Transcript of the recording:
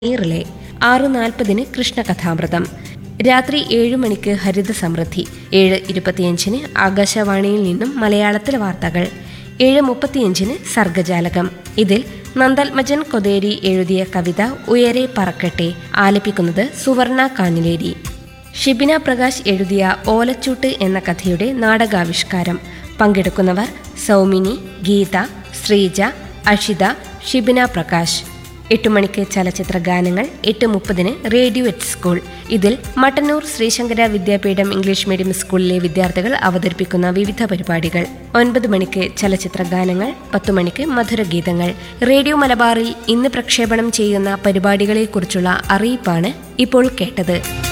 relay ആറ് നാൽപ്പതിന് കൃഷ്ണകഥാമൃതം രാത്രി ഏഴ് മണിക്ക് ഹരിത സമൃദ്ധി ഏഴ് ഇരുപത്തിയഞ്ചിന് ആകാശവാണിയിൽ നിന്നും മലയാളത്തിലെ വാർത്തകൾ ഏഴ് മുപ്പത്തിയഞ്ചിന് സർഗജാലകം ഇതിൽ നന്ദൽമജൻ കൊതേരി എഴുതിയ കവിത ഉയരെ പറക്കട്ടെ ആലപിക്കുന്നത് സുവർണ കാഞ്ഞിലേരി ഷിബിന പ്രകാശ് എഴുതിയ ഓലച്ചൂട്ട് എന്ന കഥയുടെ നാടകാവിഷ്കാരം പങ്കെടുക്കുന്നവർ സൗമിനി ഗീത ശ്രീജ അഷിത ഷിബിന പ്രകാശ് എട്ട് മണിക്ക് ചലച്ചിത്ര ഗാനങ്ങൾ എട്ട് മുപ്പതിന് റേഡിയോ എറ്റ് സ്കൂൾ ഇതിൽ മട്ടന്നൂർ ശ്രീശങ്കര വിദ്യാപീഠം ഇംഗ്ലീഷ് മീഡിയം സ്കൂളിലെ വിദ്യാർത്ഥികൾ അവതരിപ്പിക്കുന്ന വിവിധ പരിപാടികൾ ഒൻപത് മണിക്ക് ചലച്ചിത്ര ഗാനങ്ങൾ പത്തു മണിക്ക് മധുരഗീതങ്ങൾ റേഡിയോ മലബാറിൽ ഇന്ന് പ്രക്ഷേപണം ചെയ്യുന്ന പരിപാടികളെക്കുറിച്ചുള്ള അറിയിപ്പാണ് ഇപ്പോൾ കേട്ടത്